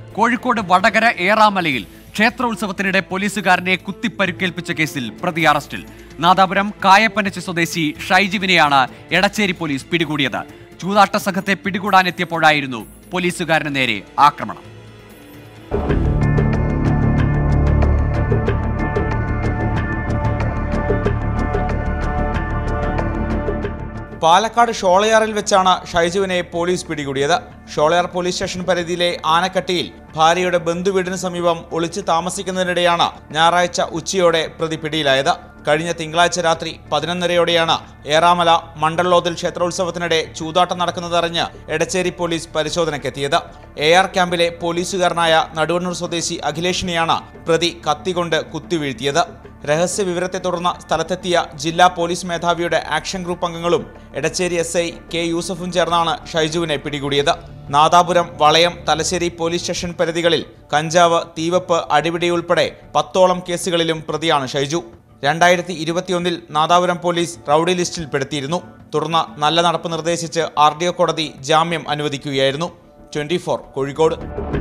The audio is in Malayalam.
കോഴിക്കോട് വടകര ഏറാമലയിൽ ക്ഷേത്രോത്സവത്തിനിടെ പോലീസുകാരനെ കുത്തിപ്പരുക്കേൽപ്പിച്ച കേസിൽ പ്രതി അറസ്റ്റിൽ നാദാപുരം കായപ്പനച്ച് സ്വദേശി ഷൈജുവിനെയാണ് എടച്ചേരി പോലീസ് പിടികൂടിയത് ചൂതാട്ട സംഘത്തെ പിടികൂടാനെത്തിയപ്പോഴായിരുന്നു പോലീസുകാരന് നേരെ ആക്രമണം പാലക്കാട് ഷോളയാറിൽ വെച്ചാണ് ഷൈജുവിനെ പോലീസ് പിടികൂടിയത് ഷോളയാർ പോലീസ് സ്റ്റേഷൻ പരിധിയിലെ ആനക്കട്ടിയിൽ ഭാര്യയുടെ ബന്ധുവീടിന് സമീപം ഒളിച്ചു താമസിക്കുന്നതിനിടെയാണ് ഞായറാഴ്ച ഉച്ചയോടെ പ്രതി പിടിയിലായത് കഴിഞ്ഞ തിങ്കളാഴ്ച രാത്രി പതിനൊന്നരയോടെയാണ് ഏറാമല മണ്ഡലോതിൽ ക്ഷേത്രോത്സവത്തിനിടെ ചൂതാട്ടം നടക്കുന്നതറിഞ്ഞ് എടച്ചേരി പോലീസ് പരിശോധനയ്ക്കെത്തിയത് എ ആർ ക്യാമ്പിലെ പോലീസുകാരനായ നടുവണ്ണൂർ സ്വദേശി അഖിലേഷിനെയാണ് പ്രതി കത്തികൊണ്ട് കുത്തിവീഴ്ത്തിയത് രഹസ്യ വിവരത്തെ തുടർന്ന് സ്ഥലത്തെത്തിയ ജില്ലാ പോലീസ് മേധാവിയുടെ ആക്ഷൻ ഗ്രൂപ്പ് അംഗങ്ങളും എടച്ചേരി എസ് ഐ കെ യൂസഫും ചേർന്നാണ് ഷൈജുവിനെ പിടികൂടിയത് നാദാപുരം വളയം തലശ്ശേരി പോലീസ് സ്റ്റേഷൻ പരിധികളിൽ കഞ്ചാവ് തീവപ്പ് അടിപിടി ഉൾപ്പെടെ പത്തോളം കേസുകളിലും പ്രതിയാണ് ഷൈജു രണ്ടായിരത്തി ഇരുപത്തിയൊന്നിൽ നാദാപുരം പോലീസ് റൌഡി ലിസ്റ്റിൽ പെടുത്തിയിരുന്നു തുടർന്ന് നല്ല നടപ്പ് നിർദ്ദേശിച്ച് ആർ ഡി ഒ കോടതി ജാമ്യം അനുവദിക്കുകയായിരുന്നു ട്വന്റി കോഴിക്കോട്